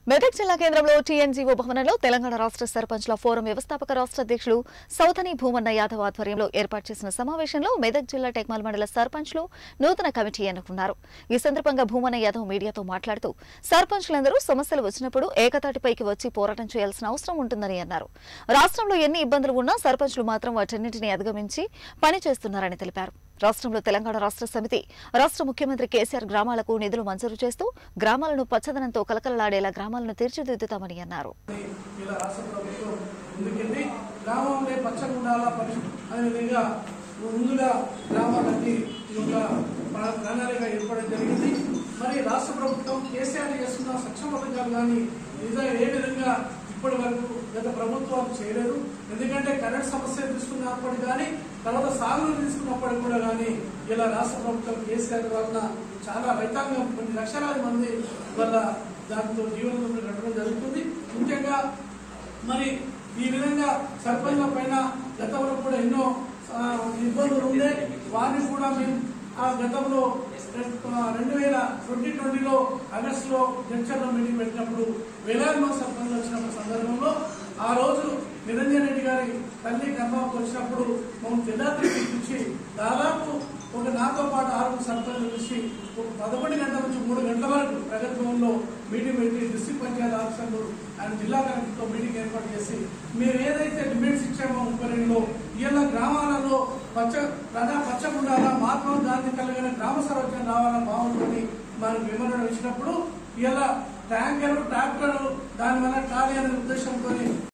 మెదక్ జిల్లా కేంద్రంలో టీఎన్జీఓ భవనంలో తెలంగాణ రాష్ట్ర సర్పంచ్ల ఫోరం వ్యవస్థాపక రాష్ట్ర అధ్యక్షులు సౌతని భూమన్న యాదవ్ ఆధ్వర్యంలో ఏర్పాటు చేసిన సమావేశంలో మెదక్ జిల్లా టెక్మాల్ మండల సర్పంచ్లు నూతన కమిటీ ఎన్నుకున్నారు ఈ సందర్భంగా భూమన్న యాదవ్ మీడియాతో మాట్లాడుతూ సర్పంచ్లందరూ సమస్యలు వచ్చినప్పుడు ఏకతాటిపైకి వచ్చి పోరాటం చేయాల్సిన అవసరం ఉంటుందని అన్నారు రాష్ట్రంలో ఎన్ని ఇబ్బందులు ఉన్నా సర్పంచ్లు మాత్రం వాటన్నింటినీ అధిగమించి పనిచేస్తున్నారని తెలిపారు రాష్ట్రంలో తెలంగాణ రాష్ట్ర సమితి రాష్ట్ర ముఖ్యమంత్రి కేసీఆర్ గ్రామాలకు నిధులు మంజూరు చేస్తూ గ్రామాలను పచ్చదనంతో కలకలలాడేలా గ్రామాలను తీర్చిదిద్దుతామని అన్నారు ఇలా రాష్ట్ర ప్రభుత్వం ముందుకెళ్ళి గ్రామంలో పచ్చగా ఉండాలా పరిశు అనే విధంగా ముందుగా గ్రామాలన్నీ ఈ యొక్క ప్ర- ప్రణాళిక ఏర్పడడం జరిగింది మరి రాష్ట్ర ప్రభుత్వం కేసీఆర్ చేస్తున్న సంక్షేమ పథకాలు కానీ నిజంగా ఏ విధంగా ఇప్పటి వరకు గత ప్రభుత్వాలు చేయలేదు ఎందుకంటే కరెంట్ సమస్య తీసుకున్నప్పటికీ కానీ తర్వాత సాగులు తీసుకున్నప్పటికి కూడా కానీ ఇలా రాష్ట్ర ప్రభుత్వం కేసీఆర్ వలన చాలా రైతాంగం కొన్ని లక్షలాది మంది వల్ల దాంతో జీవనం గడపడం జరుగుతుంది ముఖ్యంగా మరి ఈ విధంగా సర్పంచ్ల పైన గతంలో కూడా ఎన్నో ఆ, ఇబ్బందులు ఉండే వారిని కూడా మేము ఆ గతంలో రెండు వేల ట్వంటీ ట్వంటీలో ఆగస్టులో జడ్చర్లో మీటింగ్ పెట్టినప్పుడు వేలాది మంది సర్పంచ్లు వచ్చినప్పుడు సందర్భంలో ఆ రోజు నిరంజన్ రెడ్డి గారి తల్లి గర్భానికి వచ్చినప్పుడు మమ్మల్ని తెల్లారి పిలిపించి దాదాపు ఒక నాతో పాటు ఆరుగురు సర్పంచ్లు కలిసి ఒక పదకొండు గంటల నుంచి మూడు గంటల వరకు ప్రగతి భవన్లో మీటింగ్ పెట్టి డిస్ట్రిక్ట్ పంచాయతీ ఆఫీసర్లు అండ్ జిల్లా కలెక్టర్తో మీటింగ్ ఏర్పాటు చేసి మీరు ఏదైతే డిమాండ్స్ ఇచ్చామో ముప్పై రెండులో ఇలా గ్రామాలలో పచ్చ ప్రజా పచ్చగుండాలా మహాత్మా గాంధీ కలిగిన గ్రామ సర్వజ్ఞం రావాలని భావనతోని మనం వివరణ ఇచ్చినప్పుడు ఇలా ట్యాంకర్ ట్రాక్టర్ దాని వల్ల ఖాళీ అనే ఉద్దేశంతో